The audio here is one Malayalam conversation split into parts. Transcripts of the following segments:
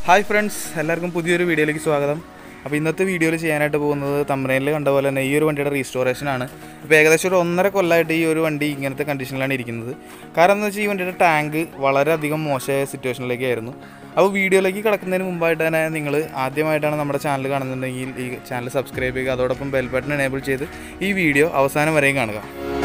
ഹായ് ഫ്രണ്ട്സ് എല്ലാവർക്കും പുതിയൊരു വീഡിയോയിലേക്ക് സ്വാഗതം അപ്പോൾ ഇന്നത്തെ വീഡിയോയിൽ ചെയ്യാനായിട്ട് പോകുന്നത് തമ്മിലിൽ കണ്ട പോലെ തന്നെ ഈ ഒരു വണ്ടിയുടെ റീസ്റ്റോറേഷൻ ആണ് ഇപ്പോൾ ഏകദേശം ഒരു ഒന്നര കൊല്ലമായിട്ട് ഈ ഒരു വണ്ടി ഇങ്ങനത്തെ കണ്ടീഷനിലാണ് ഇരിക്കുന്നത് കാരണം എന്ന് വെച്ചാൽ ഈ വണ്ടിയുടെ ടാങ്ക് വളരെയധികം മോശമായ സിറ്റുവേഷനിലേക്കായിരുന്നു അപ്പോൾ വീഡിയോയിലേക്ക് കിടക്കുന്നതിന് മുമ്പായിട്ട് തന്നെ നിങ്ങൾ ആദ്യമായിട്ടാണ് നമ്മുടെ ചാനൽ കാണുന്നുണ്ടെങ്കിൽ ഈ ചാനൽ സബ്സ്ക്രൈബ് ചെയ്യുക അതോടൊപ്പം ബെൽ ബട്ടൺ എനേബിൾ ചെയ്ത് ഈ വീഡിയോ അവസാനം വരെയും കാണുക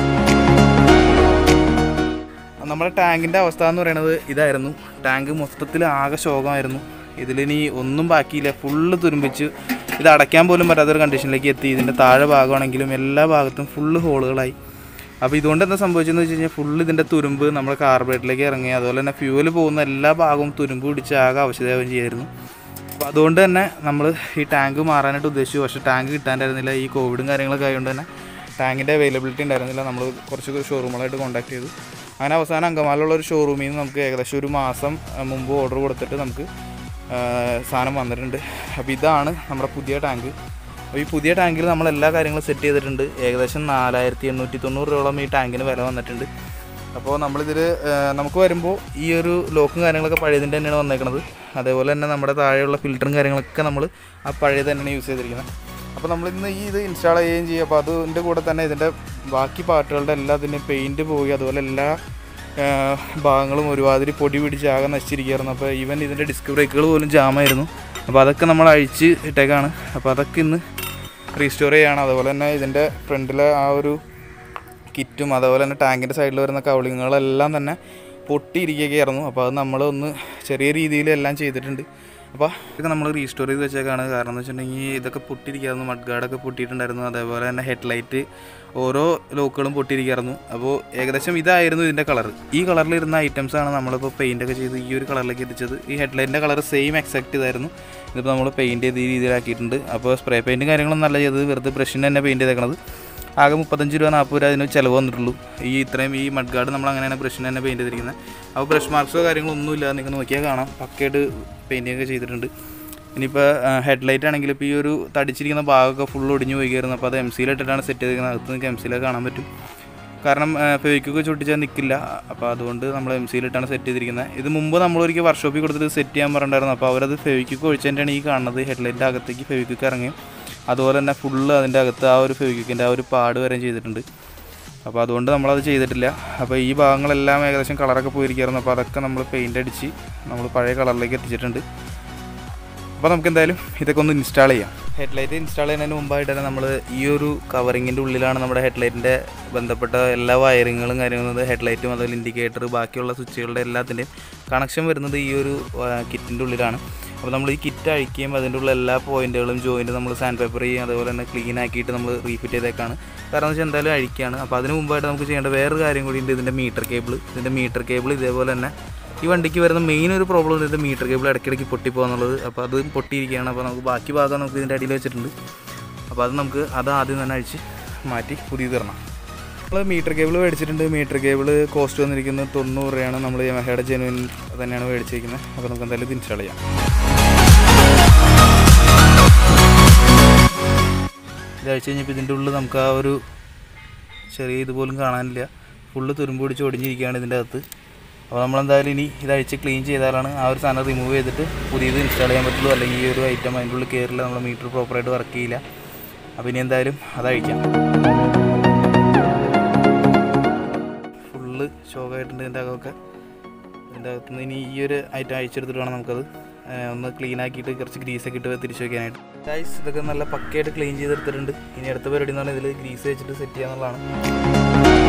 നമ്മുടെ ടാങ്കിൻ്റെ അവസ്ഥ എന്ന് പറയുന്നത് ഇതായിരുന്നു ടാങ്ക് മൊത്തത്തിൽ ആകെ ശോകമായിരുന്നു ഇതിലിനി ഒന്നും ബാക്കിയില്ല ഫുള്ള് തുരുമ്പിച്ച് ഇത് അടയ്ക്കാൻ പോലും പറ്റാത്തൊരു കണ്ടീഷനിലേക്ക് എത്തി ഇതിൻ്റെ താഴെ ഭാഗമാണെങ്കിലും എല്ലാ ഭാഗത്തും ഫുള്ള് ഹോളുകളായി അപ്പോൾ ഇതുകൊണ്ട് എന്താ സംഭവിച്ചതെന്ന് വെച്ച് കഴിഞ്ഞാൽ ഫുള്ള് ഇതിൻ്റെ തുരുമ്പ് നമ്മുടെ കാർബറേറ്ററിലേക്ക് ഇറങ്ങി അതുപോലെ തന്നെ ഫ്യൂവൽ പോകുന്ന എല്ലാ ഭാഗവും തുരുമ്പ് പിടിച്ച് ആകെ ആവശ്യമാവുകയും ചെയ്യായിരുന്നു അപ്പോൾ അതുകൊണ്ട് തന്നെ നമ്മൾ ഈ ടാങ്ക് മാറാനായിട്ട് ഉദ്ദേശിച്ചു പക്ഷേ ടാങ്ക് കിട്ടാണ്ടായിരുന്നില്ല ഈ കോവിഡും കാര്യങ്ങളൊക്കെ ആയതുകൊണ്ട് തന്നെ ടാങ്കിൻ്റെ അവൈലബിലിറ്റി ഉണ്ടായിരുന്നില്ല നമ്മൾ കുറച്ച് ഷോറൂമുകളായിട്ട് കോൺടാക്ട് ചെയ്തു അങ്ങനെ അവസാനം അങ്കമാലിലുള്ള ഒരു ഷോറൂമിൽ നിന്ന് നമുക്ക് ഏകദേശം ഒരു മാസം ആ, മുമ്പ് ഓർഡർ കൊടുത്തിട്ട് നമുക്ക് ആ, സാധനം വന്നിട്ടുണ്ട് അപ്പോൾ ഇതാണ് നമ്മുടെ പുതിയ ടാങ്ക് അപ്പോൾ ഈ പുതിയ ടാങ്കിൽ നമ്മൾ എല്ലാ കാര്യങ്ങളും സെറ്റ് ചെയ്തിട്ടുണ്ട് ഏകദേശം നാലായിരത്തി എണ്ണൂറ്റി തൊണ്ണൂറ് രൂപയോളം ഈ ടാങ്കിന് വില വന്നിട്ടുണ്ട് അപ്പോൾ നമ്മളിതിൽ നമുക്ക് വരുമ്പോൾ ഈ ഒരു ലോക്കും കാര്യങ്ങളൊക്കെ പഴയതിൻ്റെ തന്നെയാണ് വന്നേക്കുന്നത് അതേപോലെ തന്നെ നമ്മുടെ താഴെയുള്ള ഫിൽറ്ററും കാര്യങ്ങളൊക്കെ നമ്മൾ ആ പഴയത് തന്നെയാണ് യൂസ് ചെയ്തിരിക്കുന്നത് അപ്പോൾ നമ്മൾ ഇന്ന് ഈ ഇത് ഇൻസ്റ്റാൾ ചെയ്യുകയും ചെയ്യും അപ്പോൾ അതിൻ്റെ കൂടെ തന്നെ ഇതിൻ്റെ ബാക്കി പാർട്ടുകളുടെ എല്ലാത്തിൻ്റെയും പെയിൻറ്റ് പോയി അതുപോലെ എല്ലാ ആ, ഭാഗങ്ങളും ഒരുമാതിരി പൊടി പിടിച്ച് ആകെ നശിച്ചിരിക്കുകയായിരുന്നു അപ്പോൾ ഈവൻ ഇതിൻ്റെ ഡിസ്ക് ബ്രേക്കുകൾ പോലും ജാമായിരുന്നു അപ്പോൾ അതൊക്കെ നമ്മൾ അഴിച്ച് ഇട്ടേക്കാണ് അപ്പോൾ അതൊക്കെ ഇന്ന് റീസ്റ്റോർ ചെയ്യുകയാണ് അതുപോലെ തന്നെ ഇതിൻ്റെ ഫ്രണ്ടിലെ ആ ഒരു കിറ്റും അതുപോലെ തന്നെ ടാങ്കിൻ്റെ സൈഡിൽ വരുന്ന കവളിങ്ങുകളെല്ലാം തന്നെ പൊട്ടിയിരിക്കുകയായിരുന്നു അപ്പോൾ അത് നമ്മൾ ഒന്ന് ചെറിയ രീതിയിൽ എല്ലാം ചെയ്തിട്ടുണ്ട് അപ്പോൾ ഇതൊക്കെ നമ്മൾ റീസ്റ്റോർ ചെയ്ത് വെച്ചേക്കാണ് കാരണം എന്ന് വെച്ചിട്ടുണ്ടെങ്കിൽ ഇതൊക്കെ പൊട്ടിയിരിക്കായിരുന്നു മഡ് ഗാർഡൊക്കെ പൊട്ടിയിട്ടുണ്ടായിരുന്നു അതേപോലെ തന്നെ ഹെഡ്ലൈറ്റ് ഓരോ ലോക്കുകളും പൊട്ടിയിരിക്കായിരുന്നു അപ്പോൾ ഏകദേശം ഇതായിരുന്നു ഇതിൻ്റെ കളർ ഈ കളറിൽ ഇരുന്ന ഐറ്റംസ് ആണ് നമ്മളിപ്പോൾ പെയിൻ്റ് ഒക്കെ ചെയ്ത് ഈ ഒരു കളറിലേക്ക് എത്തിച്ചത് ഈ ഹെഡ്ലൈറ്റിൻ്റെ കളർ സെയിം എക്സാക്ട് ഇതായിരുന്നു ഇതിപ്പോൾ നമ്മൾ പെയിൻറ്റ് ചെയ്ത് ഈ രീതിയിലാക്കിയിട്ടുണ്ട് അപ്പോൾ സ്പ്രേ പെയിൻറ്റും കാര്യങ്ങളൊന്നും നല്ല ചെയ്തത് വെറുതെ ബ്രഷിന് തന്നെ പെയിൻറ്റ് ചെയ്തേക്കണത് ആകെ മുപ്പത്തഞ്ച് രൂപ നാൽപ്പത് രൂപ അതിന് ചിലവ് വന്നിട്ടുള്ളൂ ഈ ഇത്രയും ഈ മഡ് ഗാർഡ് നമ്മൾ അങ്ങനെയാണ് ബ്രഷിന് തന്നെ പെയിൻറ്റ് ചെയ്തിരിക്കുന്നത് അപ്പോൾ ബ്രഷ് മാർക്സോ കാര്യങ്ങളോ ഒന്നുമില്ല നിങ്ങൾക്ക് നോക്കിയാൽ കാണാം പക്കയായിട്ട് പെയിൻറ്റിംഗ് ഒക്കെ ചെയ്തിട്ടുണ്ട് ഇനിയിപ്പോൾ ഹെഡ്ലൈറ്റ് ആണെങ്കിൽ ഇപ്പോൾ ഈ ഒരു തടിച്ചിരിക്കുന്ന ഭാഗമൊക്കെ ഫുൾ ഒടിഞ്ഞു പോയി കയറുന്നു അപ്പോൾ അത് എം സിയിലിട്ടിട്ടാണ് സെറ്റ് ചെയ്തിരിക്കുന്നത് അകത്ത് നിങ്ങൾക്ക് എം സിയിലൊക്കെ കാണാൻ പറ്റും കാരണം ഫെവിക്കൊക്കെ ചൊട്ടിച്ചാൽ നിൽക്കില്ല അപ്പോൾ അതുകൊണ്ട് നമ്മൾ എം സിയിലിട്ടാണ് സെറ്റ് ചെയ്തിരിക്കുന്നത് ഇത് മുമ്പ് നമ്മൾ ഒരിക്കൽ വർക്ക്ഷോപ്പിൽ കൊടുത്തിട്ട് സെറ്റ് ചെയ്യാൻ പറഞ്ഞിട്ടുണ്ടായിരുന്നു അപ്പോൾ അവരത് ഫെവിക്കൊക്കെ ഒഴിച്ചതിൻ്റെയാണ് ഈ കാണുന്നത് ഹെഡ്ലൈറ്റിൻ്റെ അകത്തേക്ക് ഫെവിക്കൊക്കെ ഇറങ്ങി അതുപോലെ തന്നെ ഫുള്ള് അതിൻ്റെ അകത്ത് ആ ഒരു ഫെവിക്കിൻ്റെ ആ ഒരു പാട് വരെയും ചെയ്തിട്ടുണ്ട് അപ്പോൾ അതുകൊണ്ട് നമ്മളത് ചെയ്തിട്ടില്ല അപ്പോൾ ഈ ഭാഗങ്ങളെല്ലാം ഏകദേശം കളറൊക്കെ പോയിരിക്കുകയായിരുന്നു അപ്പോൾ അതൊക്കെ നമ്മൾ പെയിൻ്റ് അടിച്ച് നമ്മൾ പഴയ കളറിലേക്ക് എത്തിച്ചിട്ടുണ്ട് അപ്പോൾ നമുക്ക് എന്തായാലും ഇതൊക്കെ ഒന്ന് ഇൻസ്റ്റാൾ ചെയ്യാം ഹെഡ്ലൈറ്റ് ഇൻസ്റ്റാൾ ചെയ്യുന്നതിന് മുമ്പായിട്ട് തന്നെ നമ്മൾ ഈ ഒരു കവറിങ്ങിൻ്റെ ഉള്ളിലാണ് നമ്മുടെ ഹെഡ്ലൈറ്റിൻ്റെ ബന്ധപ്പെട്ട എല്ലാ വയറിങ്ങുകളും കാര്യങ്ങളും ഹെഡ്ലൈറ്റും അതുപോലെ ഇൻഡിക്കേറ്റർ ബാക്കിയുള്ള സ്വിച്ചുകളുടെ എല്ലാത്തിൻ്റെയും കണക്ഷൻ വരുന്നത് ഈ ഒരു കിറ്റിൻ്റെ ഉള്ളിലാണ് അപ്പോൾ നമ്മൾ ഈ കിറ്റ് അഴിക്കുകയും അതിൻ്റെ ഉള്ള എല്ലാ പോയിന്റുകളും ജോയിൻറ്റ് നമ്മൾ സാൻഡ് പേപ്പർ ചെയ്യും അതുപോലെ തന്നെ ക്ലീൻ ആക്കിയിട്ട് നമ്മൾ റീഫിറ്റ് ചെയ്തേക്കാണ് കാരണം എന്ന് വെച്ചാൽ എന്തായാലും അഴിക്കുകയാണ് അപ്പോൾ അതിന് മുമ്പായിട്ട് നമുക്ക് ചെയ്യേണ്ട വേറൊരു കാര്യം കൂടി ഉണ്ട് ഇതിൻ്റെ മീറ്റർ കേബിൾ ഇതിൻ്റെ മീറ്റർ കേബിൾ ഇതേപോലെ തന്നെ ഈ വണ്ടിക്ക് വരുന്ന മെയിൻ ഒരു പ്രോബ്ലം ഇതിൻ്റെ മീറ്റർ കേബിൾ ഇടയ്ക്കിടയ്ക്ക് പൊട്ടിപ്പോകുന്നുള്ളത് അപ്പോൾ അത് പൊട്ടിയിരിക്കുകയാണ് അപ്പോൾ നമുക്ക് ബാക്കി ഭാഗം നമുക്ക് ഇതിൻ്റെ അടിയിൽ വെച്ചിട്ടുണ്ട് അപ്പോൾ അത് നമുക്ക് അത് ആദ്യം തന്നെ അഴിച്ച് മാറ്റി പുതിയത് തരണം നമ്മൾ മീറ്റർ കേബിൾ മേടിച്ചിട്ടുണ്ട് മീറ്റർ കേബിൾ കോസ്റ്റ് വന്നിരിക്കുന്നത് തൊണ്ണൂറ് രൂപയാണ് നമ്മൾ യമഹയുടെ ജെനുവിൻ തന്നെയാണ് മേടിച്ചിരിക്കുന്നത് അപ്പോൾ നമുക്ക് എന്തായാലും ഇത് ഇൻസ്റ്റാൾ ചെയ്യാം ഇത് അഴിച്ച് കഴിഞ്ഞപ്പോൾ ഇതിൻ്റെ ഉള്ളിൽ നമുക്ക് ആ ഒരു ചെറിയ ഇതുപോലും കാണാനില്ല ഫുള്ള് തുരുമ്പ് പിടിച്ച് ഒടിഞ്ഞിരിക്കുകയാണ് ഇതിൻ്റെ അകത്ത് അപ്പോൾ നമ്മളെന്തായാലും ഇനി ഇത് അഴിച്ച് ക്ലീൻ ചെയ്താലാണ് ആ ഒരു സാധനം റിമൂവ് ചെയ്തിട്ട് പുതിയത് ഇൻസ്റ്റാൾ ചെയ്യാൻ പറ്റുള്ളൂ അല്ലെങ്കിൽ ഈ ഒരു ഐറ്റം അതിൻ്റെ ഉള്ളിൽ കയറില്ല നമ്മുടെ മീറ്റർ പ്രോപ്പറായിട്ട് വർക്ക് ചെയ്യില്ല അപ്പോൾ ഇനി എന്തായാലും അത് അഴിക്കാം ഫുള്ള് ഷോക്കായിട്ടുണ്ട് ഇതിൻ്റെ അകമൊക്കെ ഇതിൻ്റെ അകത്തുനിന്ന് ഇനി ഈ ഒരു ഐറ്റം അഴിച്ചെടുത്തിട്ട് വേണം നമുക്കത് ആ, ഒന്ന് ക്ലീൻ ആക്കിയിട്ട് കുറച്ച് ഗ്രീസൊക്കെ ഇട്ട് തിരിച്ചു വയ്ക്കാനായിട്ട് ഗൈസ് ഇതൊക്കെ നല്ല പക്കയായിട്ട് ക്ലീൻ ചെയ്തെടുത്തിട്ടുണ്ട് ഇനി അടുത്ത പരിപാടി എന്ന് പറഞ്ഞാൽ ഇതിൽ ഗ്രീസ് വെച്ചിട്ട് സെറ്റ് ചെയ്യാന്നുള്ളതാണ്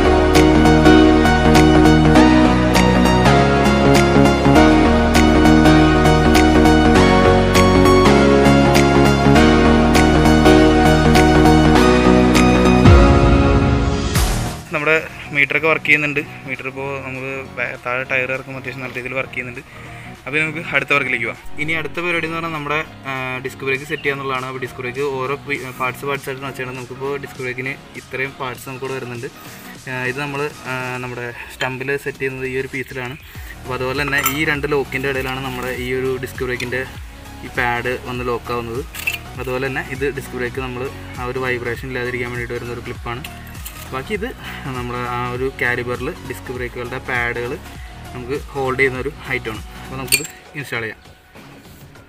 നമ്മുടെ മീറ്ററൊക്കെ വർക്ക് ചെയ്യുന്നുണ്ട് മീറ്റർ ഇപ്പോൾ നമുക്ക് ബാ- താഴെ ടയർ ഇറക്കുമ്പോൾ അത്യാവശ്യം നല്ല രീതിയിൽ വർക്ക് ചെയ്യുന്നുണ്ട് അപ്പോൾ നമുക്ക് അടുത്ത വർക്കിലേക്ക് പോകാം ഇനി അടുത്ത പരിപാടി എന്ന് പറഞ്ഞാൽ നമ്മുടെ ഡിസ്ക് ബ്രേക്ക് സെറ്റ് ചെയ്യാന്നുള്ളതാണ് അപ്പോൾ ഡിസ്ക് ബ്രേക്ക് ഓരോ പാർട്സ് പാർട്സ് ആയിട്ട് വെച്ചാണ് നമുക്കിപ്പോൾ ഡിസ്ക് ബ്രേക്കിന് ഇത്രയും പാർട്സ് നമുക്കിവിടെ വരുന്നുണ്ട് ആ, ഇത് നമ്മൾ നമ്മുടെ സ്റ്റമ്പിൽ സെറ്റ് ചെയ്യുന്നത് ഈ ഒരു പീസിലാണ് അപ്പോൾ അതുപോലെ തന്നെ ഈ രണ്ട് ലോക്കിൻ്റെ ഇടയിലാണ് നമ്മുടെ ഈ ഒരു ഡിസ്ക് ബ്രേക്കിൻ്റെ ഈ പാഡ് വന്ന് ലോക്കാവുന്നത് അതുപോലെ തന്നെ ഇത് ഡിസ്ക് ബ്രേക്ക് നമ്മൾ ആ ഒരു വൈബ്രേഷൻ ഇല്ലാതിരിക്കാൻ വേണ്ടിയിട്ട് വരുന്ന ഒരു ക്ലിപ്പാണ് ബാക്കി ഇത് നമ്മുടെ ആ ഒരു കാലിബറിൽ ഡിസ്ക് ബ്രേക്കുകളുടെ പാഡുകൾ നമുക്ക് ഹോൾഡ് ചെയ്യുന്ന ഒരു ഐറ്റമാണ് അപ്പോൾ നമുക്കിത് ഇൻസ്റ്റാൾ ചെയ്യാം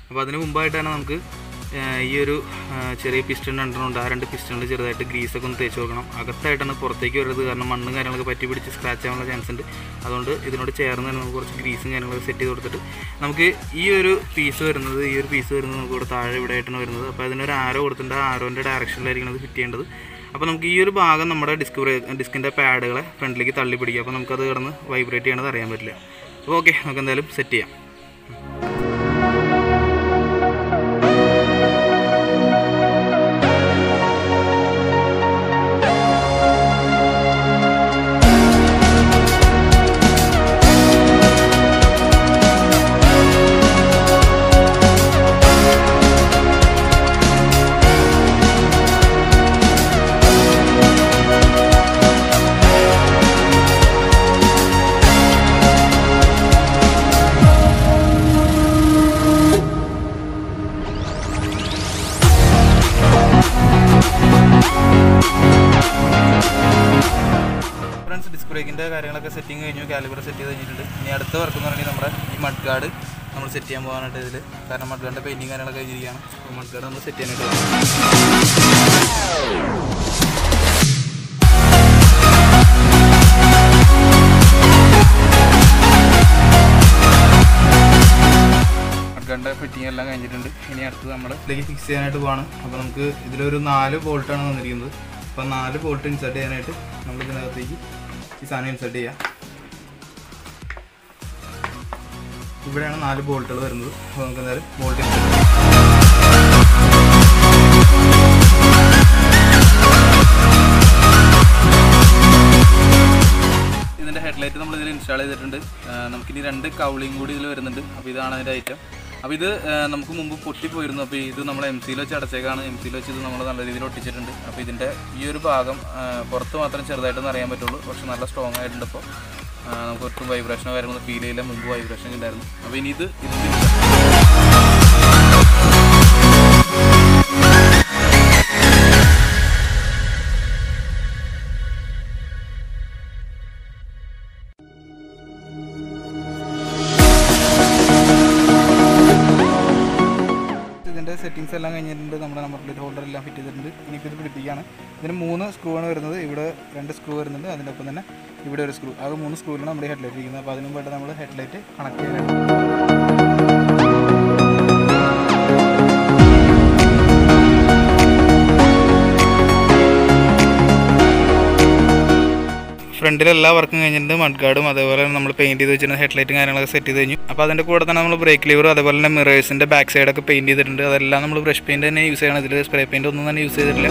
അപ്പോൾ അതിന് മുമ്പായിട്ട് തന്നെ നമുക്ക് ആ, ഈ ഒരു ആ, ചെറിയ പിസ്റ്റൺ രണ്ടെണ്ണമുണ്ട് ആ രണ്ട് പിസ്റ്റണിൽ ചെറുതായിട്ട് ഗ്രീസൊക്കെ ഒന്ന് തേച്ച് കൊടുക്കണം അകത്തായിട്ടാണ് പുറത്തേക്ക് വരുന്നത് കാരണം മണ്ണും കാര്യങ്ങളൊക്കെ പറ്റി പിടിച്ച് സ്ക്രാച്ച് ആവാനുള്ള ചാൻസ് ഉണ്ട് അതുകൊണ്ട് ഇതിനോട് ചേർന്ന് തന്നെ നമുക്ക് കുറച്ച് ഗ്രീസും കാര്യങ്ങളൊക്കെ സെറ്റ് ചെയ്ത് കൊടുത്തിട്ട് നമുക്ക് ഈ ഒരു പീസ് വരുന്നത് ഈ ഒരു പീസ് വരുന്നത് നമുക്ക് ഇവിടെ താഴെ ഇവിടെ ആയിട്ടാണ് വരുന്നത് അപ്പോൾ അതിനൊരു ആരോ കൊടുത്തിട്ടുണ്ട് ആ ആരോൻ്റെ ഡയറക്ഷനിലായിരിക്കും അത് ഫിറ്റ് ചെയ്യേണ്ടത് അപ്പോൾ നമുക്ക് ഈ ഒരു ഭാഗം നമ്മുടെ ഡിസ്ക് ഡിസ്കിൻ്റെ പാഡുകളെ ഫ്രണ്ടിലേക്ക് തള്ളി പിടിക്കുക അപ്പോൾ നമുക്കത് കിടന്ന് വൈബ്രേറ്റ് ചെയ്യണത് അറിയാൻ പറ്റില്ല അപ്പോൾ ഓക്കെ നമുക്ക് എന്തായാലും സെറ്റ് ചെയ്യാം ഫ്രണ്ട്സ് ഡിസ്ക് ബ്രേക്കിൻ്റെ കാര്യങ്ങളൊക്കെ സെറ്റിംഗ് കഴിഞ്ഞു കാലിബർ സെറ്റ് ചെയ്ത് കഴിഞ്ഞിട്ടുണ്ട് ഇനി അടുത്ത വർക്ക് എന്ന് പറയുന്നത് നമ്മുടെ ഈ മഡ് ഗാർഡ് നമ്മൾ സെറ്റ് ചെയ്യാൻ പോകാനായിട്ട് ഇതിൽ കാരണം മഡ് ഗാർഡിൻ്റെ പെയിൻറ്റിങ് കാര്യങ്ങളൊക്കെ കഴിഞ്ഞിരിക്കുകയാണ് അപ്പോൾ മഡ് ഗാർഡ് നമ്മൾ സെറ്റ് ചെയ്യാനായിട്ട് മഡ്ഗാറിൻ്റെ ഫിറ്റിംഗ് എല്ലാം കഴിഞ്ഞിട്ടുണ്ട് ഇനി അടുത്ത് നമ്മൾ ഇതിലേക്ക് ഫിക്സ് ചെയ്യാനായിട്ട് പോവാണ് അപ്പോൾ നമുക്ക് ഇതിലൊരു നാല് ബോൾട്ടാണ് വന്നിരിക്കുന്നത് അപ്പോൾ നാല് ബോൾട്ട് ഇൻസേർട്ട് ചെയ്യാനായിട്ട് നമ്മൾ ഇതിനകത്തേക്ക് ഈ സാധനം ഇൻസേർട്ട് ചെയ്യാം ഇവിടെയാണ് നാല് ബോൾട്ടുകൾ വരുന്നത് അപ്പോൾ നമുക്ക് എന്തായാലും ബോൾട്ട് ഇൻസേർട്ട് ചെയ്യാം ഇതിൻ്റെ ഹെഡ്ലൈറ്റ് നമ്മൾ ഇതിൽ ഇൻസ്റ്റാൾ ചെയ്തിട്ടുണ്ട് ആ, നമുക്കിനി രണ്ട് കൗളിയും കൂടി ഇതിൽ വരുന്നുണ്ട് അപ്പോൾ ഇതാണ് അതിൻ്റെ ഐറ്റം അപ്പോൾ ഇത് ആ, നമുക്ക് മുമ്പ് പൊട്ടിപ്പോയിരുന്നു അപ്പോൾ ഇത് നമ്മൾ എം സിയിൽ വെച്ച് അടച്ചേക്കാണ് എം സിയിൽ വെച്ച് ഇത് നമ്മൾ നല്ല രീതിയിൽ ഒട്ടിച്ചിട്ടുണ്ട് അപ്പോൾ ഇതിൻ്റെ ഈ ഒരു ഭാഗം ആ, പുറത്ത് മാത്രം ചെറുതായിട്ടൊന്നും അറിയാൻ പറ്റുള്ളൂ പക്ഷെ നല്ല സ്ട്രോങ് ആയിട്ടുണ്ട് ഇപ്പോൾ ആ, നമുക്ക് ഒട്ടും വൈബ്രേഷനോ കാര്യങ്ങളോ ഫീൽ ചെയ്യില്ല മുമ്പ് വൈബ്രേഷൻ ഉണ്ടായിരുന്നു അപ്പോൾ ഇനി ഇത് ഇതിൻ്റെ ഇതിൻ്റെ സെറ്റിങ്സ് എല്ലാം കഴിഞ്ഞിട്ടുണ്ട് നമ്മുടെ നമ്പർ പ്ലേറ്റ് ഹോൾഡർ എല്ലാം ഫിറ്റ് ചെയ്തിട്ടുണ്ട് ഇനിയിപ്പോൾ ഇത് പിടിപ്പിക്കുകയാണ് ഇതിന് മൂന്ന് സ്ക്രൂ ആണ് വരുന്നത് ഇവിടെ രണ്ട് സ്ക്രൂ വരുന്നുണ്ട് അതിൻ്റെ ഒപ്പം തന്നെ ഇവിടെ ഒരു സ്ക്രൂ അത് മൂന്ന് സ്ക്രൂവിലാണ് നമ്മുടെ ഹെഡ്ലൈറ്റ് ഇരിക്കുന്നത് അപ്പോൾ അതിന് മുമ്പായിട്ട് നമ്മൾ ഹെഡ്ലൈറ്റ് കണക്ട് ചെയ്യാനായിട്ട് ഫ്രണ്ടിൽ എല്ലാ വർക്കും കഴിഞ്ഞിട്ടുണ്ട് മഡ് ഗാർഡും അതേപോലെ നമ്മൾ പെയിൻറ്റ് ചെയ്ത് വെച്ചിരുന്ന ഹെഡ്ലൈറ്റും കാര്യങ്ങളൊക്കെ സെറ്റ് ചെയ്ത് കഴിഞ്ഞു അപ്പോൾ അതിൻ്റെ കൂടെ തന്നെ നമ്മൾ ബ്രേക്ക് ലിവറും അതേപോലെ തന്നെ മിറേഴ്സിൻ്റെ ബാക്ക് സൈഡൊക്കെ പെയിൻറ്റ് ചെയ്തിട്ടുണ്ട് അതെല്ലാം നമ്മൾ ബ്രഷ് പെയിൻറ്റ് തന്നെ യൂസ് ചെയ്യണം ഇതിൽ സ്പ്രേ പെയിൻറ്റ് ഒന്നും തന്നെ യൂസ് ചെയ്തിട്ടില്ല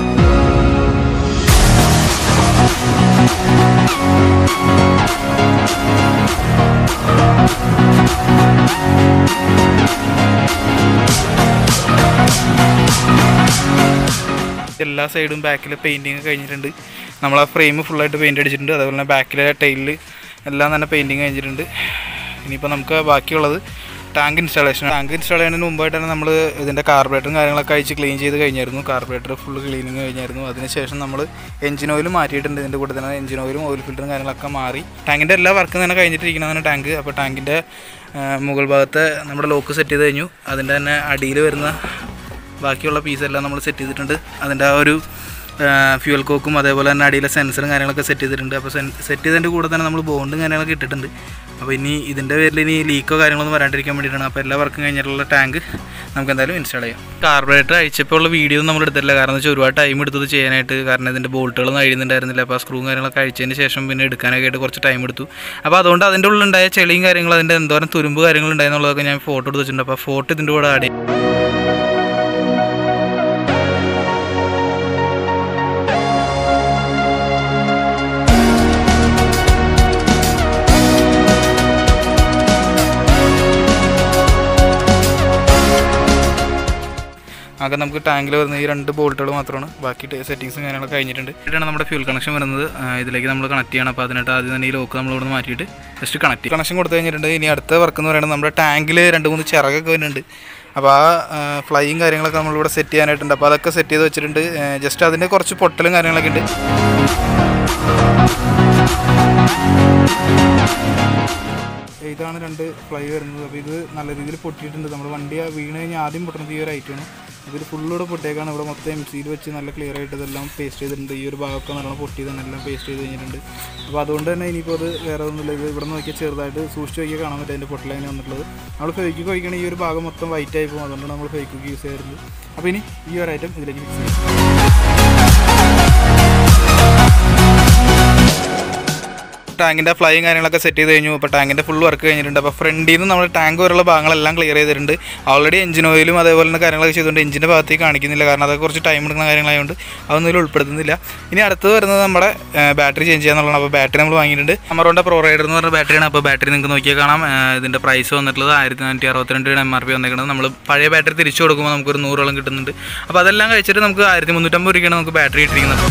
എല്ലാ സൈഡും ബാക്കിൽ പെയിൻറ്റിങ് കഴിഞ്ഞിട്ടുണ്ട് നമ്മൾ ആ ഫ്രെയിം ഫുള്ളായിട്ട് പെയിൻറ്റ് അടിച്ചിട്ടുണ്ട് അതേപോലെ തന്നെ ബാക്കിലെ ടൈലിൽ എല്ലാം തന്നെ പെയിൻറ്റിങ് കഴിഞ്ഞിട്ടുണ്ട് ഇനിയിപ്പോൾ നമുക്ക് ബാക്കിയുള്ളത് ടാങ്ക് ഇൻസ്റ്റാളേഷൻ ടാങ്ക് ഇൻസ്റ്റാൾ ചെയ്യുന്നതിന് മുമ്പായിട്ട് തന്നെ നമ്മൾ ഇതിൻ്റെ കാർബറേറ്ററും കാര്യങ്ങളൊക്കെ അഴിച്ച് ക്ലീൻ ചെയ്ത് കഴിഞ്ഞായിരുന്നു കാർബറേറ്റർ ഫുൾ ക്ലീനിങ് കഴിഞ്ഞായിരുന്നു അതിനുശേഷം നമ്മൾ എഞ്ചിൻ ഓയിൽ മാറ്റിയിട്ടുണ്ട് ഇതിൻ്റെ കൂടെ തന്നെ എഞ്ചിൻ ഓയിലും ഓയിൽ ഫിൽറ്ററും കാര്യങ്ങളൊക്കെ മാറി ടാങ്കിൻ്റെ എല്ലാ വർക്കും തന്നെ കഴിഞ്ഞിട്ടിരിക്കുന്നതാണ് ടാങ്ക് അപ്പോൾ ടാങ്കിൻ്റെ മുകൾ ഭാഗത്തെ നമ്മുടെ ലോക്ക് സെറ്റ് ചെയ്ത് കഴിഞ്ഞു അതിൻ്റെ തന്നെ അടിയിൽ വരുന്ന ബാക്കിയുള്ള പീസെല്ലാം നമ്മൾ സെറ്റ് ചെയ്തിട്ടുണ്ട് അതിൻ്റെ ആ ഒരു ഫ്യൂൽ കോക്കും അതേപോലെ തന്നെ അടിയിലെ സെൻസറും കാര്യങ്ങളൊക്കെ സെറ്റ് ചെയ്തിട്ടുണ്ട് അപ്പോൾ സെറ്റ് ചെയ്തതിൻ്റെ കൂടെ തന്നെ നമ്മൾ ബോണ്ടും കാര്യങ്ങളൊക്കെ ഇട്ടിട്ടുണ്ട് അപ്പോൾ ഇനി ഇതിൻ്റെ പേരിൽ ഇനി ലീക്കോ കാര്യങ്ങളൊന്നും വരാണ്ടിരിക്കാൻ വേണ്ടിയിട്ടാണ് അപ്പോൾ എല്ലാ വർക്കും കഴിഞ്ഞിട്ടുള്ള ടാങ്ക് നമുക്ക് എന്തായാലും ഇൻസ്റ്റാൾ ചെയ്യാം കാർബറേറ്റർ അയച്ചപ്പോൾ ഉള്ള വീഡിയോ ഒന്നും നമ്മൾ എടുത്തില്ല കാരണം എന്ന് വെച്ചാൽ ഒരുപാട് ടൈം എടുത്തത് ചെയ്യാനായിട്ട് കാരണം ഇതിൻ്റെ ബോൾട്ടുകളൊന്നും അഴിയുന്നുണ്ടായിരുന്നില്ല അപ്പോൾ ആ സ്ക്രൂ കാര്യങ്ങളൊക്കെ അഴിച്ചതിന് ശേഷം പിന്നെ എടുക്കാനൊക്കെ ആയിട്ട് കുറച്ച് ടൈം എടുത്തു അപ്പോൾ അതുകൊണ്ട് അതിൻ്റെ ഉള്ളിലുണ്ടായ ചെളിയും കാര്യങ്ങളും അതിൻ്റെ എന്തോരം തുരുമ്പ് കാര്യങ്ങളുണ്ടായെന്നുള്ളതൊക്കെ ഞാൻ ഫോട്ടോ എടുത്ത് വെച്ചിട്ടുണ്ട് അപ്പോൾ ഫോട്ടോ ഇതിൻ്റെ കൂടെ ആഡ് ചെയ്യും ആകെ നമുക്ക് ടാങ്കിൽ വരുന്ന ഈ രണ്ട് ബോൾട്ടുകൾ മാത്രമാണ് ബാക്കി സെറ്റിങ്സും കാര്യങ്ങളൊക്കെ കഴിഞ്ഞിട്ടുണ്ട് ഇതാണ് നമ്മുടെ ഫ്യൂൽ കണക്ഷൻ വരുന്നത് ആ, ഇതിലേക്ക് നമ്മൾ കണക്ട് ചെയ്യണം അപ്പോൾ അതിനായിട്ട് ആദ്യം തന്നെ ഈ ലോക്ക് നമ്മൾ ഇവിടെ മാറ്റിയിട്ട് ജസ്റ്റ് കണക്ട് കണക്ഷൻ കൊടുത്തു കഴിഞ്ഞിട്ടുണ്ട് ഇനി അടുത്ത വർക്ക് എന്ന് പറയുന്നത് നമ്മുടെ ടാങ്കിൽ രണ്ട് മൂന്ന് ചിറകൊക്കെ വരുന്നുണ്ട് അപ്പോൾ ആ ഫ്ലൈയും കാര്യങ്ങളൊക്കെ നമ്മളിവിടെ സെറ്റ് ചെയ്യാനായിട്ടുണ്ട് അപ്പോൾ അതൊക്കെ സെറ്റ് ചെയ്ത് വെച്ചിട്ടുണ്ട് ജസ്റ്റ് അതിൻ്റെ കുറച്ച് പൊട്ടലും കാര്യങ്ങളൊക്കെ ഉണ്ട് ഇതാണ് രണ്ട് ഫ്ലൈ വരുന്നത് അപ്പോൾ ഇത് നല്ല രീതിയിൽ പൊട്ടിയിട്ടുണ്ട് നമ്മുടെ വണ്ടി ആ വീണ് കഴിഞ്ഞാൽ ആദ്യം പൊട്ടുന്നത് ഈ ഒരു ഐറ്റമാണ് ഇതിൽ ഫുള്ളൂടെ പൊട്ടിയേക്കാണ് ഇവിടെ മൊത്തം എം സിയിൽ വെച്ച് നല്ല ക്ലിയർ ആയിട്ട് ഇതെല്ലാം പേസ്റ്റ് ചെയ്തിട്ടുണ്ട് ഈ ഒരു ഭാഗമൊക്കെ നല്ലോണം പൊട്ടി തന്നെ എല്ലാം പേസ്റ്റ് ചെയ്ത് കഴിഞ്ഞിട്ടുണ്ട് അപ്പോൾ അതുകൊണ്ട് തന്നെ ഇനിയിപ്പോൾ അത് വേറെ ഒന്നുമില്ല ഇത് ഇവിടെ നോക്കിയാൽ ചെറുതായിട്ട് സൂക്ഷിച്ച് നോക്കിയാൽ കാണാൻ പറ്റും അതിൻ്റെ പൊട്ടലൈൻ വന്നിട്ടുള്ളത് നമ്മൾ ഫേക്ക് കഴിക്കണ ഈ ഒരു ഭാഗം മൊത്തം വൈറ്റ് ആയി പോകും അതുകൊണ്ടാണ് നമ്മൾ ഫേക്ക് യൂസ് ചെയ്യാറുണ്ട് അപ്പോൾ ഇനി ഈ ഒരു ഐറ്റം ഇതിലേക്ക് ഫിക്സ് ചെയ്യാം ടാങ്കിൻ്റെ ഫ്ലൈയും കാര്യങ്ങളൊക്കെ സെറ്റ് ചെയ്ത് കഴിഞ്ഞു അപ്പോൾ ടാങ്കിൻ്റെ ഫുൾ വർക്ക് കഴിഞ്ഞിട്ടുണ്ട് അപ്പോൾ ഫ്രണ്ടിൽ നിന്ന് നമ്മൾ ടാങ്ക് വരെയുള്ള ഭാഗങ്ങളെല്ലാം ക്ലിയർ ചെയ്തിട്ടുണ്ട് ഓൾറെഡി എഞ്ചിൻ ഓയിലും അതേപോലെ തന്നെ കാര്യങ്ങളൊക്കെ ചെയ്തുകൊണ്ട് എഞ്ചിൻ്റെ ഭാഗത്തേക്ക് കാണിക്കുന്നില്ല കാരണം അതൊക്കെ കുറച്ച് ടൈം എടുക്കുന്ന കാര്യങ്ങളായതുകൊണ്ട് അതൊന്നും ഇതിൽ ഉൾപ്പെടുത്തുന്നില്ല ഇനി അടുത്തത് വരുന്നത് നമ്മുടെ ബാറ്ററി ചേഞ്ച് ചെയ്യാന്നുള്ളതാണ് അപ്പോൾ ബാറ്ററി നമ്മൾ വാങ്ങിയിട്ടുണ്ട് അമറോണ്ട പ്രോ റൈഡർ എന്ന് പറഞ്ഞ ബാറ്ററിയാണ് അപ്പോൾ ബാറ്ററി നിങ്ങൾക്ക് നോക്കിയാൽ കാണാം ആ, ഇതിൻ്റെ പ്രൈസ് വന്നിട്ടുള്ളത് ആയിരത്തി നാനൂറ്റി അറുപത്തിരണ്ട് രൂപ എം ആർ പി വന്നിരിക്കുന്നത് നമ്മൾ പഴയ ബാറ്ററി തിരിച്ചു കൊടുക്കുമ്പോൾ നമുക്കൊരു നൂറോളം കിട്ടുന്നുണ്ട് അപ്പോൾ അതെല്ലാം കഴിച്ചിട്ട് നമുക്ക് ആയിരത്തി മുന്നൂറ്റമ്പത് രൂപയ്ക്കാണ് നമുക്ക് ബാറ്ററി ഇട്ടിരിക്കുന്നത്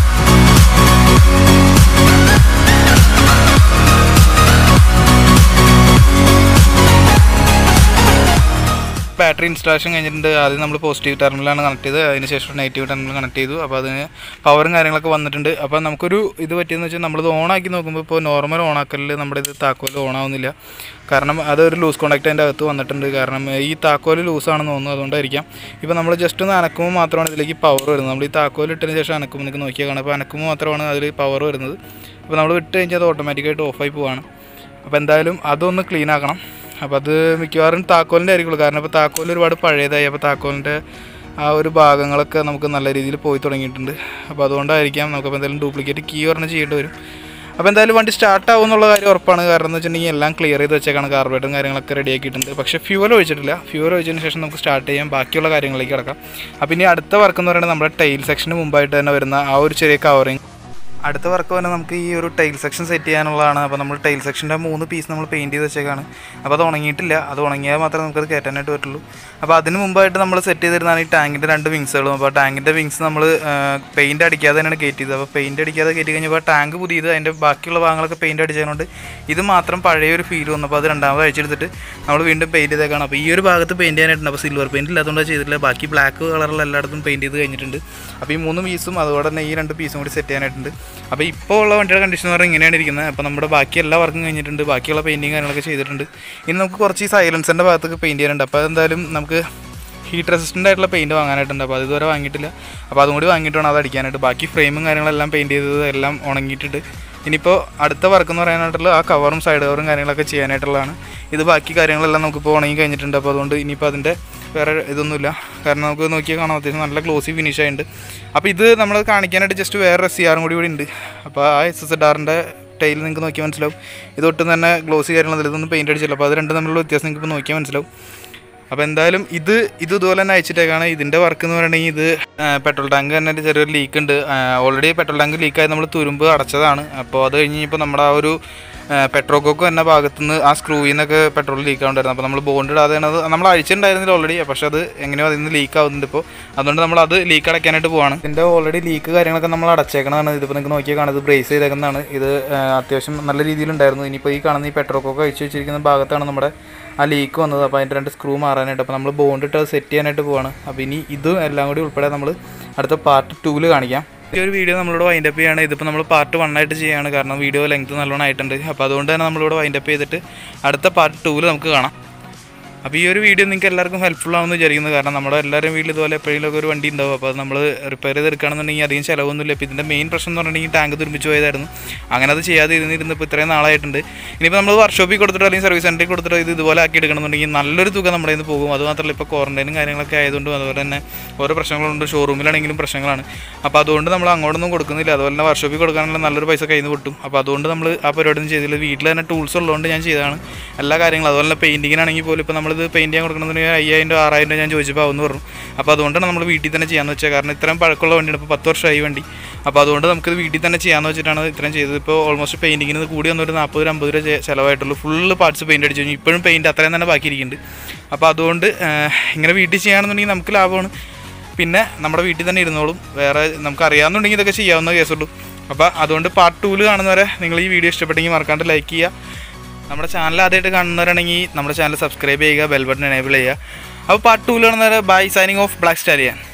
ബാറ്ററി ഇൻസ്റ്റാളേഷൻ കഴിഞ്ഞിട്ടുണ്ട് ആദ്യം നമ്മൾ പോസിറ്റീവ് ടെർമിനലാണ് കണക്ട് ചെയ്ത് അതിന് ശേഷം നെഗറ്റീവ് ടെർമിനൽ കണക്ട് ചെയ്തു അപ്പോൾ അതിന് പവറും കാര്യങ്ങളൊക്കെ വന്നിട്ടുണ്ട് അപ്പോൾ നമുക്കൊരു ഇത് പറ്റിയെന്ന് വെച്ചാൽ നമ്മളിത് ഓണാക്കി നോക്കുമ്പോൾ ഇപ്പോൾ നോർമൽ ഓണാക്കലിൽ നമ്മുടെ ഇത് താക്കോൽ ഓണാവുന്നില്ല കാരണം അതൊരു ലൂസ് കോണ്ടാക്ട് അതിൻ്റെ അകത്ത് വന്നിട്ടുണ്ട് കാരണം ഈ താക്കോൽ ലൂസാണെന്ന് തോന്നുന്നു അതുകൊണ്ടായിരിക്കാം ഇപ്പോൾ നമ്മൾ ജസ്റ്റ് ഒന്ന് അനക്കുമ്പോൾ മാത്രമാണ് ഇതിലേക്ക് പവർ വരുന്നത് നമ്മൾ ഈ താക്കോൽ ഇട്ടതിന് ശേഷം അനക്കുമ്പോൾ നിങ്ങൾക്ക് നോക്കിയാൽ കാണാം അപ്പോൾ അനക്കുമ്പോൾ മാത്രമാണ് അതിൽ പവർ വരുന്നത് അപ്പോൾ നമ്മൾ വിട്ട് കഴിഞ്ഞാൽ അത് ഓട്ടോമാറ്റിക്കായിട്ട് ഓഫായി പോവാണ് അപ്പോൾ എന്തായാലും അതൊന്ന് ക്ലീൻ ആക്കണം അപ്പോൾ അത് മിക്കവാറും താക്കോലിൻ്റെ ആയിരിക്കുള്ളൂ കാരണം ഇപ്പോൾ താക്കോൽ ഒരുപാട് പഴയതായി അപ്പോൾ താക്കോലിൻ്റെ ആ ഒരു ഭാഗങ്ങളൊക്കെ നമുക്ക് നല്ല രീതിയിൽ പോയി തുടങ്ങിയിട്ടുണ്ട് അപ്പോൾ അതുകൊണ്ടായിരിക്കാം നമുക്കപ്പോൾ എന്തായാലും ഡ്യൂപ്ലിക്കേറ്റ് കീ പറഞ്ഞ് ചെയ്യേണ്ടി വരും അപ്പോൾ എന്തായാലും വണ്ടി സ്റ്റാർട്ട് ആവും എന്നുള്ള കാര്യം ഉറപ്പാണ് കാരണം എന്ന് വെച്ചിട്ടുണ്ടെങ്കിൽ എല്ലാം ക്ലിയർ ചെയ്ത് വെച്ചേക്കാണ് കാർബറേറ്ററും കാര്യങ്ങളൊക്കെ റെഡി ആക്കിയിട്ടുണ്ട് പക്ഷേ ഫ്യൂവൽ ഒഴിച്ചിട്ടില്ല ഫ്യൂവൽ ഒഴിച്ചതിന് ശേഷം നമുക്ക് സ്റ്റാർട്ട് ചെയ്യാം ബാക്കിയുള്ള കാര്യങ്ങളിലേക്ക് കിടക്കാം അപ്പോൾ ഇനി അടുത്ത വർക്ക് എന്ന് പറയുന്നത് നമ്മുടെ ടൈൽ സെക്ഷന് മുമ്പായിട്ട് തന്നെ വരുന്ന ആ ഒരു ചെറിയ കവറിങ് അടുത്ത വർക്ക് തന്നെ നമുക്ക് ഈ ഒരു ടൈൽ സെക്ഷൻ സെറ്റ് ചെയ്യാനുള്ളതാണ് അപ്പോൾ നമ്മൾ ടൈൽ സെക്ഷൻ്റെ മൂന്ന് പീസ് നമ്മൾ പെയിൻറ്റ് ചെയ്ത് വെച്ചേക്കാണ് അപ്പോൾ അത് ഉണങ്ങിയിട്ടില്ല അത് ഉണങ്ങിയാൽ മാത്രമേ നമുക്കത് കയറ്റാനായിട്ട് പറ്റുള്ളൂ അപ്പോൾ അതിന് മുമ്പായിട്ട് നമ്മൾ സെറ്റ് ചെയ്തിരുന്നതാണ് ഈ ടാങ്കിൻ്റെ രണ്ട് വിങ്സുകളും അപ്പോൾ ടാങ്കിൻ്റെ വിങ്സ് നമ്മൾ പെയിൻറ്റ് അടിക്കാതെ തന്നെയാണ് കയറ്റി ചെയ്തത് അപ്പോൾ പെയിൻറ്റ് അടിക്കാതെ കയറ്റി കഴിഞ്ഞപ്പോൾ ടാങ്ക് പുതിയത് അതിൻ്റെ ബാക്കിയുള്ള ഭാഗങ്ങളൊക്കെ പെയിൻറ്റ് അടിച്ചതുകൊണ്ട് ഇത് മാത്രം പഴയ ഒരു ഫീൽ വന്നു അപ്പോൾ അത് രണ്ടാമത് അഴിച്ചെടുത്തിട്ട് നമ്മൾ വീണ്ടും പെയിൻറ്റ് ചെയ്തേക്കാണ് അപ്പോൾ ഈ ഒരു ഭാഗത്ത് പെയിൻറ്റ് ചെയ്യാനായിട്ടുണ്ട് അപ്പോൾ സിൽവർ പെയിൻറ്റ് ഇല്ലാത്തതുകൊണ്ട് ചെയ്തിട്ടില്ല ബാക്കി ബ്ലാക്ക് കളറിൽ എല്ലായിടത്തും പെയിൻറ്റ് ചെയ്ത് കഴിഞ്ഞിട്ടുണ്ട് അപ്പോൾ ഈ മൂന്ന് പീസും അതുപോലെ തന്നെ ഈ രണ്ട് പീസും കൂടി സെറ്റ് ചെയ്യാനായിട്ടുണ്ട് അപ്പോൾ ഇപ്പോൾ ഉള്ള വണ്ടിയുടെ കണ്ടീഷൻ എന്ന് പറഞ്ഞാൽ ഇങ്ങനെയാണ് ഇരിക്കുന്നത് അപ്പോൾ നമ്മുടെ ബാക്കി എല്ലാ വർക്കും കഴിഞ്ഞിട്ടുണ്ട് ബാക്കിയുള്ള പെയിൻറ്റിങ് കാര്യങ്ങളൊക്കെ ചെയ്തിട്ടുണ്ട് ഇനി നമുക്ക് കുറച്ച് ഈ സൈലൻസിൻ്റെ ഭാഗത്തൊക്കെ പെയിൻറ്റ് ചെയ്യാനുണ്ട് അപ്പോൾ എന്തായാലും നമുക്ക് ഹീറ്റ് റെസിസ്റ്റൻ്റ് ആയിട്ടുള്ള പെയിൻറ്റ് വാങ്ങാനായിട്ടുണ്ട് അപ്പോൾ അത് ഇതുവരെ വാങ്ങിയിട്ടില്ല അപ്പോൾ അതും കൂടി വാങ്ങിയിട്ട് വേണം അത് അടിക്കാനായിട്ട് ബാക്കി ഫ്രെയിമും കാര്യങ്ങളെല്ലാം പെയിൻറ്റ് ചെയ്തത് എല്ലാം ഉണങ്ങിയിട്ടുണ്ട് ഇനിയിപ്പോൾ അടുത്ത വർക്ക് എന്ന് പറയാനായിട്ടുള്ള ആ കവറും സൈഡ് കവറും കാര്യങ്ങളൊക്കെ ചെയ്യാനായിട്ടുള്ളതാണ് ഇത് ബാക്കി കാര്യങ്ങളെല്ലാം നമുക്കിപ്പോൾ ഉണങ്ങി കഴിഞ്ഞിട്ടുണ്ട് അപ്പോൾ അതുകൊണ്ട് ഇനിയിപ്പോൾ അതിൻ്റെ വേറെ ഇതൊന്നുമില്ല കാരണം നമുക്ക് നോക്കിയാൽ കാണാം അത്യാവശ്യം നല്ല ക്ലോസി ഫിനിഷ് ആയിട്ടുണ്ട് അപ്പോൾ ഇത് നമ്മൾ കാണിക്കാനായിട്ട് ജസ്റ്റ് വേറെ എസ് സി ആറും കൂടി ഇവിടെ ഉണ്ട് അപ്പോൾ ആ എസ് എസ് ആറിൻ്റെ ടൈൽ നിങ്ങൾക്ക് നോക്കിയാൽ മനസ്സിലാവും ഇത് ഒട്ടും തന്നെ ഗ്ലോസി കാര്യങ്ങളൊന്നും ഇതൊന്നും പെയിൻറ്റ് അടിച്ചില്ല അപ്പോൾ അത് രണ്ടും തമ്മിലുള്ള വ്യത്യാസം നിങ്ങൾക്ക് ഇപ്പോൾ നോക്കിയാൽ മനസ്സിലാവും അപ്പോൾ എന്തായാലും ഇത് ഇത് ഇതുപോലെ തന്നെ അയച്ചിട്ടേക്കാണ് ഇതിൻ്റെ വർക്ക് എന്ന് പറയുകയാണെങ്കിൽ ഇത് പെട്രോൾ ടാങ്ക് തന്നെ ഒരു ചെറിയൊരു ലീക്ക് ഉണ്ട് ഓൾറെഡി പെട്രോൾ ടാങ്ക് ലീക്കായി നമ്മൾ തുരുമ്പ് അടച്ചതാണ് അപ്പോൾ അത് കഴിഞ്ഞ് ഇപ്പോൾ നമ്മുടെ ആ ഒരു പെട്രോൾ കോക്ക് എന്ന ഭാഗത്തു നിന്ന് ആ സ്ക്രൂയിൽ നിന്നൊക്കെ പെട്രോൾ ലീക്ക് ആവുണ്ടായിരുന്നു അപ്പോൾ നമ്മൾ ബോണ്ട് ഇടാതെയാണ് അത് നമ്മൾ അഴിച്ചിട്ടുണ്ടായിരുന്നില്ല ഓൾറെഡി പക്ഷേ അത് എങ്ങനെയോ അതിൽ നിന്ന് ലീക്ക് ആവുന്നുണ്ട് ഇപ്പോൾ അതുകൊണ്ട് നമ്മൾ അത് ലീക്ക് അടയ്ക്കാനായിട്ട് പോവാണ് ഇതിൻ്റെ ഓൾറെഡി ലീക്ക് കാര്യങ്ങളൊക്കെ നമ്മൾ അടച്ചേക്കണതാണ് ഇതിപ്പോൾ നിങ്ങൾക്ക് നോക്കിയാൽ കാണുന്നത് ബ്രേസ് ചെയ്തേക്കുന്നതാണ് ഇത് ആ, അത്യാവശ്യം നല്ല രീതിയിലുണ്ടായിരുന്നു ഇനിയിപ്പോൾ ഈ കാണുന്ന ഈ പെട്രോൾ കോക്ക് അഴിച്ച് വെച്ചിരിക്കുന്ന ഭാഗത്താണ് നമ്മുടെ ആ ലീക്ക് വന്നത് അപ്പോൾ അതിൻ്റെ രണ്ട് സ്ക്രൂ മാറാനായിട്ട് അപ്പോൾ നമ്മൾ ബോണ്ട് ഇട്ട് അത് സെറ്റ് ചെയ്യാനായിട്ട് പോവാണ് അപ്പോൾ ഇനി ഇതും എല്ലാം കൂടി ഉൾപ്പെടെ നമ്മൾ അടുത്ത പാർട്ട് ടൂവിൽ കാണിക്കാം ഈ ഒരു വീഡിയോ നമ്മളിവിടെ വൈൻഡപ്പ് ചെയ്യാണ് ഇതിപ്പോൾ നമ്മൾ പാർട്ട് വൺ ആയിട്ട് ചെയ്യാണ് കാരണം വീഡിയോ ലെങ്ത് നല്ലോണം ആയിട്ടുണ്ട് അപ്പോൾ അതുകൊണ്ട് തന്നെ നമ്മളിവിടെ വൈൻഡപ്പ് ചെയ്തിട്ട് അടുത്ത പാർട്ട് ടൂവിൽ നമുക്ക് കാണാം അപ്പോൾ ഈ ഒരു വീഡിയോ നിങ്ങൾക്ക് എല്ലാവർക്കും ഹെൽപ്ഫുൾ ആവുമെന്ന് വിചാരിക്കുന്നു കാരണം നമ്മുടെ എല്ലാവരും വീട്ടിൽ ഇതുപോലെ എപ്പോഴെങ്കിലും ഒരു വണ്ടി ഉണ്ടാവും അപ്പോൾ അത് നമ്മൾ റിപ്പയർ ചെയ്തെടുക്കുകയാണെന്നുണ്ടെങ്കിൽ അധികം ചിലവൊന്നുമില്ല ഇപ്പോൾ ഇതിൻ്റെ മെയിൻ പ്രശ്നം എന്ന് പറഞ്ഞിട്ടുണ്ടെങ്കിൽ ടാങ്ക് തുരുമ്പിച്ച് പോയതായിരുന്നു അങ്ങനെ അത് ചെയ്യാതെ ഇരുന്നിരുന്ന് ഇപ്പോൾ ഇത്രയും നാളായിട്ടുണ്ട് ഇനിയിപ്പോൾ നമ്മൾ വർക്ക്ഷോപ്പിൽ കൊടുത്തിട്ടോ അല്ലെങ്കിൽ സർവീസ് സെൻറ്ററിൽ കൊടുത്തിട്ടോ ഇത് ഇതുപോലെ ആക്കി എടുക്കണമെന്നുണ്ടെങ്കിൽ നല്ലൊരു തുക നമ്മുടെ കയ്യിൽ നിന്ന് പോകും അതുമാത്രമല്ല ഇപ്പോൾ ക്വാറന്റൈനും കാര്യങ്ങളൊക്കെ ആയതുകൊണ്ടും അതുപോലെ തന്നെ ഓരോ പ്രശ്നങ്ങളുണ്ട് ഷോറൂമിലാണെങ്കിലും പ്രശ്നങ്ങളാണ് അപ്പോൾ അതുകൊണ്ട് നമ്മൾ അങ്ങോട്ടൊന്നും കൊടുക്കുന്നില്ല അതുപോലെ തന്നെ വർക്ക്ഷോപ്പിൽ കൊടുക്കാനുള്ള നല്ലൊരു പൈസ കയ്യിൽ നിന്ന് കിട്ടും അപ്പോൾ അതുകൊണ്ട് നമ്മൾ ആ പരിപാടി ഒന്നും ചെയ്തില്ല വീട്ടിൽ തന്നെ ടൂൾസ് ഉള്ളതുകൊണ്ട് ഞാൻ ചെയ്തതാണ് എല്ലാ കാര്യങ്ങളും അതുപോലെ തന്നെ പെയിൻറ്റിങ്ങിനാണെങ്കിൽ പോലും ഇപ്പോൾ നമ്മളിത് പെയിൻറ്റ് ചെയ്യാൻ കൊടുക്കണമെന്നുണ്ടെങ്കിൽ അയ്യായിരം രൂപ ആറായിരം രൂപ ഞാൻ ചോദിച്ചപ്പോൾ ആവുമെന്ന് പറഞ്ഞു അപ്പോൾ അതുകൊണ്ടാണ് നമ്മൾ വീട്ടിൽ തന്നെ ചെയ്യാമെന്ന് വെച്ചാൽ കാരണം ഇത്രയും പഴക്കമുള്ള വണ്ടിയാണ് ഇപ്പോൾ പത്ത് വർഷമായി വണ്ടി അപ്പോൾ അതുകൊണ്ട് നമുക്കിത് വീട്ടിൽ തന്നെ ചെയ്യാമെന്ന് വെച്ചിട്ടാണ് ഇത്രയും ചെയ്തത് ഇപ്പോൾ ഓൾമോസ്റ്റ് പെയിൻറ്റിങ്ങിന് കൂടി വന്നൊരു നാൽപ്പത് ഒരു അമ്പത് രൂപ ചെ- ചിലവായിട്ടുള്ളൂ ഫുള്ള് പാർട്സ് പെയിൻറ്റ് അടിച്ചു കഴിഞ്ഞു ഇപ്പോഴും പെയിൻറ്റ് അത്രയും തന്നെ ബാക്കിയിരിക്കുന്നുണ്ട് അപ്പോൾ അതുകൊണ്ട് ഏഹ്, ഇങ്ങനെ വീട്ടിൽ ചെയ്യുകയാണെന്നുണ്ടെങ്കിൽ നമുക്ക് ലാഭമാണ് പിന്നെ നമ്മുടെ വീട്ടിൽ തന്നെ ഇരുന്നോളും വേറെ നമുക്ക് അറിയാമെന്നുണ്ടെങ്കിൽ ഇതൊക്കെ ചെയ്യാവുന്ന കേസുള്ളൂ അപ്പോൾ അതുകൊണ്ട് പാർട്ട് ടൂവിൽ കാണുന്നവരെ നിങ്ങൾ ഈ വീഡിയോ ഇഷ്ടപ്പെട്ടെങ്കിൽ മറക്കാണ്ട് ലൈക്ക് ചെയ്യുക നമ്മുടെ ചാനൽ ആദ്യമായിട്ട് കാണുന്നവരാണെങ്കിൽ നമ്മുടെ ചാനൽ സബ്സ്ക്രൈബ് ചെയ്യുക ബെൽ ബട്ടൺ എനേബിൾ ചെയ്യുക അപ്പോൾ പാർട്ട് ടൂവിൽ കാണുന്നവരെ bye signing off black stallion